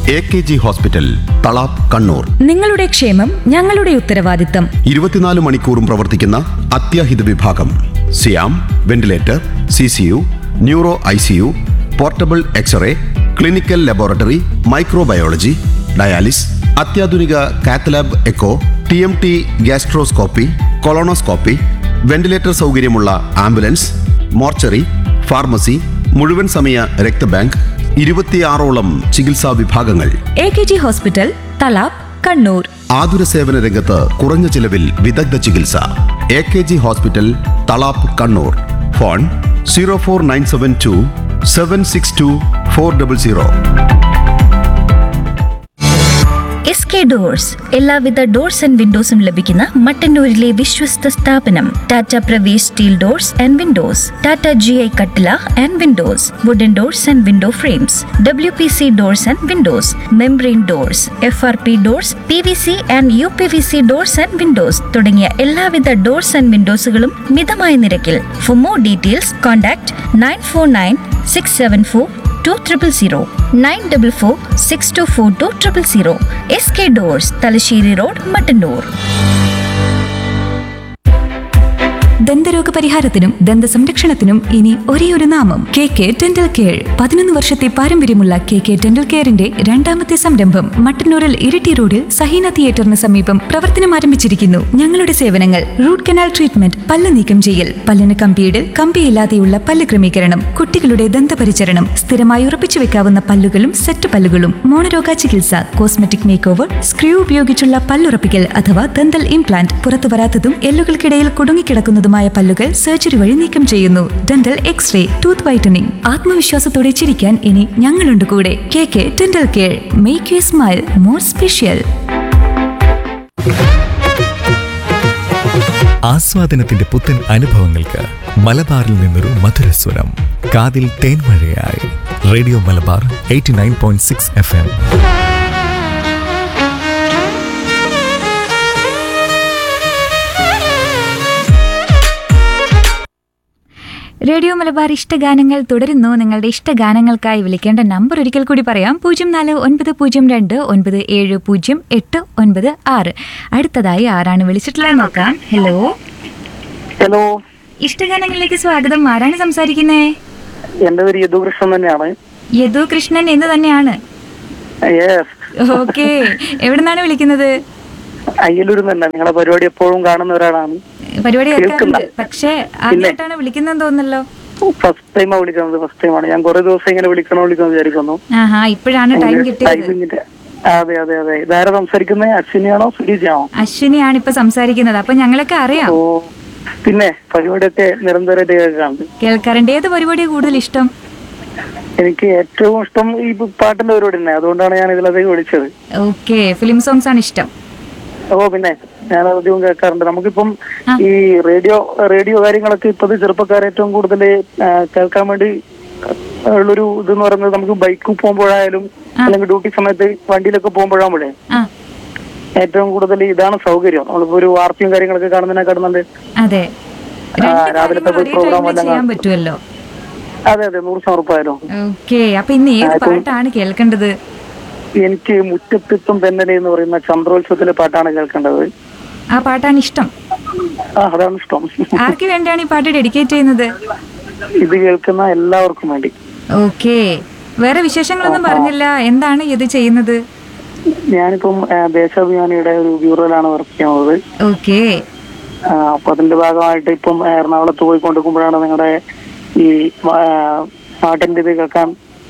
A K G hospital Thalap Kannur നിങ്ങളുടെ ക്ഷേമം ഞങ്ങളുടെ ഉത്തരവാദിത്തം ഇരുപത്തിനാല് മണിക്കൂറും പ്രവർത്തിക്കുന്ന അത്യാഹിത വിഭാഗം സിയാം ventilator C C U neuro I C U portable x-ray clinical laboratory microbiology dialysis അത്യാധുനിക cath lab echo T M T gastroscopy colonoscopy ventilator സൗകര്യമുള്ള ആംബുലൻസ് മോർച്ചറി ഫാർമസി മുഴുവൻ സമയ രക്തബാങ്ക് ഇരുപത്തിയാറോളം ചികിത്സാ വിഭാഗങ്ങൾ A K G hospital Thalap Kannur ആതുര സേവന രംഗത്ത് കുറഞ്ഞ ചിലവിൽ വിദഗ്ധ ചികിത്സ A K G hospital Thalap Kannur phone zero four nine seven two seven six two four double zero S K doors എല്ലാവിധ ഡോർസ് ആൻഡ് വിൻഡോസും ലഭിക്കുന്ന മട്ടന്നൂരിലെ വിശ്വസ്ത സ്ഥാപനം Tata Pravesh steel doors and windows Tata G I കട്ടില and windows wooden doors and window frames W P C doors and windows membrane doors F R P doors P V C and U P V C doors and windows തുടങ്ങിയ എല്ലാവിധ doors and വിൻഡോസുകളും മിതമായ നിരക്കിൽ for more details contact nine four nine six seven four two triple zero nine double four six two four two triple zero S K doors Thalassery road Mattannur ദന്തരോഗ പരിഹാരത്തിനും ദന്ത സംരക്ഷണത്തിനും ഇനി ഒരേ ഒരു നാമം കെ കെ ഡെന്റൽ കെയർ പതിനൊന്ന് വർഷത്തെ പാരമ്പര്യമുള്ള കെ കെ ഡെന്റൽ കെയറിന്റെ രണ്ടാമത്തെ സംരംഭം മട്ടന്നൂരിൽ ഇരിട്ടി റോഡിൽ സഹീന തിയേറ്ററിന് സമീപം പ്രവർത്തനം ആരംഭിച്ചിരിക്കുന്നു ഞങ്ങളുടെ സേവനങ്ങൾ റൂട്ട് കനാൽ ട്രീറ്റ്മെന്റ് പല്ല് നീക്കം ചെയ്യൽ പല്ലിന് കമ്പിയിടൽ കമ്പിയില്ലാതെയുള്ള പല്ല് ക്രമീകരണം കുട്ടികളുടെ ദന്തപരിചരണം സ്ഥിരമായി ഉറപ്പിച്ചു വെക്കാവുന്ന പല്ലുകളും സെറ്റ് പല്ലുകളും മോണരോഗ ചികിത്സ കോസ്മെറ്റിക് മേക്ക് ഓവർ സ്ക്രൂ ഉപയോഗിച്ചുള്ള പല്ലുറപ്പിക്കൽ അഥവാ ദന്തൽ ഇംപ്ലാന്റ് പുറത്തു വരാത്തതും എല്ലുകൾക്കിടയിൽ കുടുങ്ങിക്കിടക്കുന്നതുമായ പല്ലുകൾ സർജറി വഴി നീക്കം ചെയ്യുന്നു ഡെന്റൽ എക്സ്റേ ടൂത്ത് വൈറ്റനിങ് ആത്മവിശ്വാസത്തോടെ ചിരിക്കാൻ ഇനി ഞങ്ങളുണ്ട് കൂടെ K K dental care make you smile more special ആസ്വാദനത്തിന്റെ പുത്തൻ അനുഭവങ്ങൾക്ക് മലബാറിൽ നിന്നൊരു മധുരസ്വരം കാതിൽ തേൻമഴയായി radio Malabar eighty nine point six F M radio Malabar ഇഷ്ടഗാനങ്ങൾ തുടരുന്നു നിങ്ങളുടെ ഇഷ്ടഗാനങ്ങൾക്കായി വിളിക്കേണ്ട നമ്പർ ഒരിക്കൽ കൂടി പറയാം പൂജ്യം നാല് ഒൻപത് പൂജ്യം രണ്ട് ഒൻപത് ഏഴ് പൂജ്യം എട്ട് ഒൻപത് ആറ് അടുത്തതായി ആരാണ് വിളിച്ചിട്ടുള്ളത് നോക്കാം ഹലോ ഹലോ ഇഷ്ടഗാനങ്ങളിലേക്ക് സ്വാഗതം ആരാണ് സംസാരിക്കുന്നേ എന്റെ പേര് യദുകൃഷ്ണൻ തന്നെയാണ് യദു കൃഷ്ണൻ എന്ന് തന്നെയാണ് യെസ് ഓക്കെ എവിടുന്നാണ് വിളിക്കുന്നത് അയ്യലൂർ തന്നെ നിങ്ങളെ പരിപാടി എപ്പോഴും കാണുന്ന ഒരാളാണ് പരിപാടി കേൾക്കാറുണ്ട് കേൾക്കുന്ന. പക്ഷേ ആദ്യമായിട്ടാണ് വിളിക്കുന്നതെന്ന് തോന്നുന്നല്ലോ ഫസ്റ്റ് ടൈമാണ് വിളിക്കുന്നത് ഫസ്റ്റ് ടൈമാണ് ഞാൻ കുറെ ദിവസം ഇങ്ങനെ വിളിക്കണോ വിളിക്കണോ വിചാരിക്കുന്നു ആഹാ ഇപ്പോഴാണ് ടൈം കിട്ടിയത് ടൈമിങ്ങിന്റെ അതെ അതെ അതെ ഇതാരാ സംസാരിക്കുന്നത് അശ്വിനിയാണോ സുരീജാണോ അശ്വിനിയാണ് ഇപ്പൊ സംസാരിക്കുന്നത് അപ്പൊ ഞങ്ങളൊക്കെ അറിയാം ഓ പിന്നെ പരിപാടിയൊക്കെ നിരന്തരമായിട്ട് കേൾക്കാറുണ്ട് കേൾക്കാറുണ്ട് ഏത് പരിപാടിയാണ് കൂടുതൽ ഇഷ്ടം എനിക്ക് ഏറ്റവും ഇഷ്ടം ഈ പാട്ടിന്റെ പരിപാടി തന്നെ അതുകൊണ്ടാണ് ഞാൻ ഇതിലധികം വിളിച്ചത് ഓക്കെ ഫിലിം സോങ്സ് ആണ് ഇഷ്ടം ഓ പിന്നെ ഞാൻ അധികം കേൾക്കാറുണ്ട് നമുക്കിപ്പം ആ. ഈ റേഡിയോ റേഡിയോ കാര്യങ്ങളൊക്കെ ഇപ്പത് ചെറുപ്പക്കാർ ഏറ്റവും കൂടുതൽ കേൾക്കാൻ വേണ്ടി ഉള്ളൊരു ഇതെന്ന് പറയുന്നത് നമുക്ക് ബൈക്കിൽ പോകുമ്പോഴായാലും അല്ലെങ്കിൽ ഡ്യൂട്ടി സമയത്ത് വണ്ടിയിലൊക്കെ പോകുമ്പോഴാകുമ്പോഴേ ആ ഏറ്റവും കൂടുതൽ ഇതാണ് സൗകര്യം നമ്മളിപ്പോ ഒരു വാർത്തയും കാര്യങ്ങളൊക്കെ കാണുന്നതിനെക്കാട്ടും നല്ല അതെ രണ്ട് രാവിലത്തെ കാര്യങ്ങൾ ഒരേ program ടൈമിൽ എല്ലാം ചെയ്യാൻ കാണും. പറ്റുമല്ലോ അതെ അതെ നൂറ് ശതമാനം ഉറപ്പായാലും ഓക്കെ അപ്പൊ ഇന്ന് ഏത് പാട്ടാണ് കേൾക്കേണ്ടത് എനിക്ക് മുറ്റത്തിത്തും തെന്നലെ എന്ന് പറയുന്ന ചന്ദ്രോത്സവത്തിലെ പാട്ടാണ് കേൾക്കേണ്ടത് ആ പാട്ടാണ് ഇഷ്ടം ആ അതാണ് ഇഷ്ടം ആർക്ക് വേണ്ടിയാണ് ഈ പാട്ട് ഡെഡിക്കേറ്റ് ചെയ്യുന്നത് ഇത് കേൾക്കുന്ന എല്ലാവർക്കും വേണ്ടി ഓക്കെ വേറെ വിശേഷങ്ങളൊന്നും പറഞ്ഞില്ല എന്താണ് ഇത് ചെയ്യുന്നത് ഞാനിപ്പം ആ, ദേശാഭിമാനിയുടെ ഒരു ബ്യൂറോയിലാണ് വർക്ക് ചെയ്യുന്നത് ഓക്കെ ആ, അപ്പൊ അതിന്റെ ഭാഗമായിട്ട് ഇപ്പം എറണാകുളത്ത് പോയിക്കൊണ്ടിരിക്കുമ്പോഴാണ് നിങ്ങളുടെ ഈ ആ, പാട്ടിന്റെ ഇത് കേൾക്കാൻ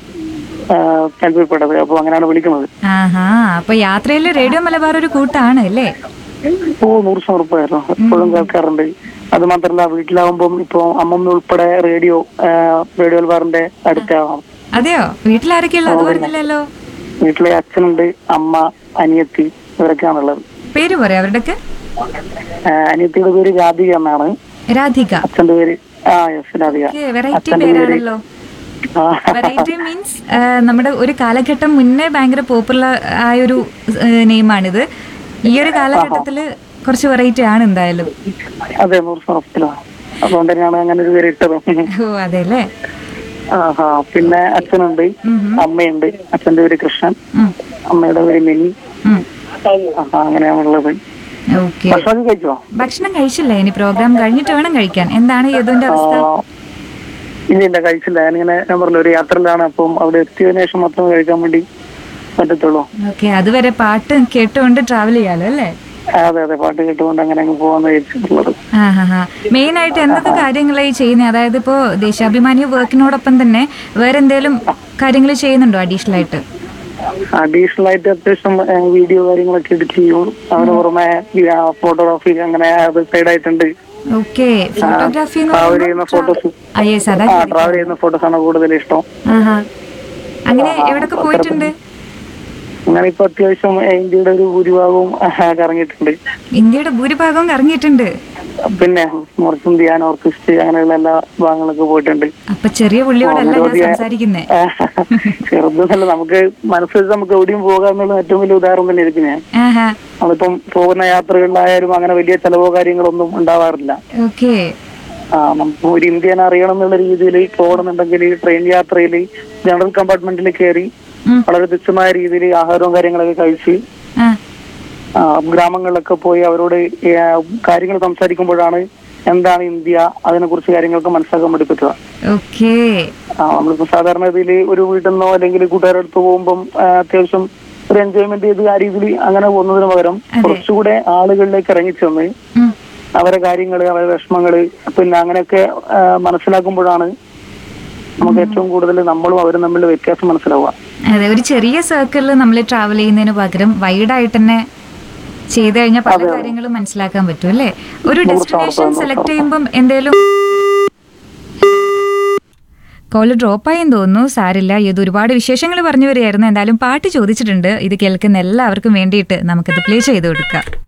ആ, താല്പര്യപ്പെട്ടത് അപ്പൊ അങ്ങനെയാണ് വിളിക്കുന്നത് ആഹാ അപ്പൊ യാത്രയിൽ റേഡിയോ മലബാർ ഒരു കൂട്ടാണ് അല്ലേ ഓ നൂറ് ശതമാനം ഉറപ്പായിരുന്നു എപ്പോഴും കേൾക്കാറുണ്ട് അത് മാത്രല്ല വീട്ടിലാവുമ്പം ഇപ്പൊ അമ്മമ്മ ഉൾപ്പെടെ റേഡിയോ ആ, റേഡിയോ മലബാറിന്റെ അടുത്താവാം അതെയോ വീട്ടിലാരൊക്കെയുള്ള അത് പറഞ്ഞില്ലല്ലോ വീട്ടിലെ അച്ഛനുണ്ട് അമ്മ അനിയത്തി ഇവരൊക്കെയാണുള്ളത് പേര് പറയാം അവരുടെയൊക്കെ ആ, അനിയത്തിയുടെ പേര് രാധിക എന്നാണ് രാധിക അച്ഛന്റെ പേര് ആ യെസ് രാധിക വെറൈറ്റി അച്ഛന്റെ പേര് പേരാണല്ലോ ആ വെറൈറ്റി മീൻസ് നമ്മുടെ ഒരു കാലഘട്ടം മുന്നേ ഭയങ്കര പോപ്പുലർ ആയൊരു നെയിമാണിത് ഈ ഒരു കാലഘട്ടത്തില് കുറച്ച് വെറൈറ്റി ആണ് എന്തായാലും അതെ നൂറ് ശതമാനം അതുകൊണ്ട് തന്നെയാണ് അങ്ങനെ ഒരു പേര് ഇട്ടത് ഓ അതെ അല്ലേ ആഹാ പിന്നെ അച്ഛനുണ്ട് അമ്മയുണ്ട് അച്ഛന്റെ പേര് കൃഷ്ണൻ ഉം. അമ്മയുടെ പേര് മിനി ഉം. ആഹാ അങ്ങനെയാണുള്ളത് ഓക്കെ ഭക്ഷണം കഴിച്ചോ ഭക്ഷണം കഴിച്ചില്ല ഇനി പ്രോഗ്രാം കഴിഞ്ഞിട്ട് വേണം കഴിക്കാൻ എന്താണ് യദുവിന്റെ ആ, അവസ്ഥ ഇല്ല ഇല്ല കഴിച്ചില്ല ഞാനിങ്ങനെ ഞാൻ പറഞ്ഞില്ല ഒരു യാത്രയിലാണ് അപ്പം അവിടെ എത്തിയതിനു ശേഷം മാത്രമേ കഴിക്കാൻ വേണ്ടി പറ്റത്തുള്ളൂ ഓക്കെ അതുവരെ പാട്ട് കേട്ടുകൊണ്ട് ട്രാവൽ ചെയ്യാലോ അല്ലേ ആ, അതെ അതെ പാട്ട് കേട്ടുകൊണ്ട് അങ്ങനെ അങ്ങ് പോവാന്ന് വിചാരിച്ചിട്ടുള്ളത് മെയിൻ ആയിട്ട് എന്തൊക്കെ കാര്യങ്ങളായി ചെയ്യുന്നത് അതായത് ഇപ്പോ ദേശാഭിമാനി വർക്കിനോടൊപ്പം തന്നെ വേറെ എന്തെങ്കിലും കാര്യങ്ങൾ ചെയ്യുന്നുണ്ടോ അഡീഷണൽ ആയിട്ട് അഡീഷണൽ ആയിട്ട് അത്യാവശ്യം ആ, വീഡിയോ കാര്യങ്ങളൊക്കെ എഡിറ്റ് ചെയ്യും അതിന് പുറമെ ഫോട്ടോഗ്രാഫി അങ്ങനെ അത് സൈഡ് ആയിട്ടുണ്ട് ഓക്കെ ഫോട്ടോഗ്രാഫി ട്രാവൽ ചെയ്യുന്ന ഫോട്ടോസ് യെസ് അതാ ആ ട്രാവൽ ചെയ്യുന്ന ഫോട്ടോസ് ആണ് കൂടുതൽ ഇഷ്ടം ആഹാ അങ്ങനെ എവിടൊക്കെ പോയിട്ടുണ്ട് അങ്ങനെ ഇപ്പൊ അത്യാവശ്യം ആ, ഇന്ത്യയുടെ ഒരു ഭൂരിഭാഗവും ആ, കറങ്ങിയിട്ടുണ്ട് ഇന്ത്യയുടെ ഭൂരിഭാഗവും കറങ്ങിയിട്ടുണ്ട് പിന്നെ മോർച്ചും ധ്യാൻ ഓർക്കസ്ട്ര അങ്ങനെയുള്ള എല്ലാ ഭാഗങ്ങളൊക്കെ പോയിട്ടുണ്ട് അപ്പൊ ചെറിയ പുള്ളിയോടല്ല ഞാൻ സംസാരിക്കുന്നേ ചെറുതെന്നല്ല നമുക്ക് മനസ്സിൽ നമുക്ക് എവിടെയും പോകാന്നുള്ള ഏറ്റവും വലിയ ഉദാഹരണം തന്നെ ഇരിക്കും ഞാൻ ആഹാ നമ്മളിപ്പം പോകുന്ന യാത്രകളിലായാലും അങ്ങനെ വലിയ ചെലവോ കാര്യങ്ങളൊന്നും ഉണ്ടാവാറില്ല ഓക്കെ ആ നമുക്ക് ഒരു ഇന്ത്യൻ അറിയണം എന്നുള്ള രീതിയിൽ പോകണമെന്നുണ്ടെങ്കിൽ ട്രെയിൻ യാത്രയിൽ ജനറൽ കമ്പാർട്ട്മെന്റിൽ കയറി ഉം. വളരെ തുച്ഛമായ രീതിയിൽ ആഹാരവും കാര്യങ്ങളൊക്കെ കഴിച്ച് ആ ആ, ഗ്രാമങ്ങളിലൊക്കെ പോയി അവരോട് ഏ, കാര്യങ്ങൾ സംസാരിക്കുമ്പോഴാണ് എന്താണ് ഇന്ത്യ അതിനെ കുറിച്ച് കാര്യങ്ങൾക്ക് മനസ്സിലാക്കാൻ വേണ്ടി പറ്റുക ഓക്കെ ആ, നമ്മളിപ്പോ സാധാരണ ഇതിൽ ഒരു വീട്ടിൽ നിന്നോ അല്ലെങ്കിൽ കൂട്ടുകാരുടെ അടുത്ത് പോകുമ്പോൾ അത്യാവശ്യം ഒരു എൻജോയ്മെന്റ് ചെയ്ത് ആ രീതിയിൽ അങ്ങനെ പോകുന്നതിന് പകരം കുറച്ചുകൂടെ ആളുകളിലേക്ക് ഇറങ്ങിച്ചെന്ന് ഉം. അവരെ കാര്യങ്ങള് അവരെ വിഷമങ്ങള് പിന്നെ അങ്ങനെയൊക്കെ ആ, മനസ്സിലാക്കുമ്പോഴാണ് നമുക്ക് ഏറ്റവും കൂടുതൽ നമ്മളും അവരും തമ്മിൽ വ്യത്യാസം മനസ്സിലാവുക അതെ ഒരു ചെറിയ സർക്കിളിൽ നമ്മൾ ട്രാവൽ ചെയ്യുന്നതിന് പകരം വൈഡായിട്ട് തന്നെ ചെയ്തു കഴിഞ്ഞാൽ പല കാര്യങ്ങളും മനസ്സിലാക്കാൻ പറ്റും അല്ലേ ഒരു ഡെസ്റ്റിനേഷൻ സെലക്ട് ചെയ്യുമ്പം എന്തേലും കോള് ഡ്രോപ്പായെന്ന് തോന്നുന്നു സാരില്ല ഇത് ഒരുപാട് വിശേഷങ്ങൾ പറഞ്ഞു വരികയായിരുന്നു എന്തായാലും പാട്ട് ചോദിച്ചിട്ടുണ്ട് ഇത് കേൾക്കുന്ന എല്ലാവർക്കും വേണ്ടിയിട്ട് നമുക്കിത് പ്ലേ ചെയ്ത് കൊടുക്കാം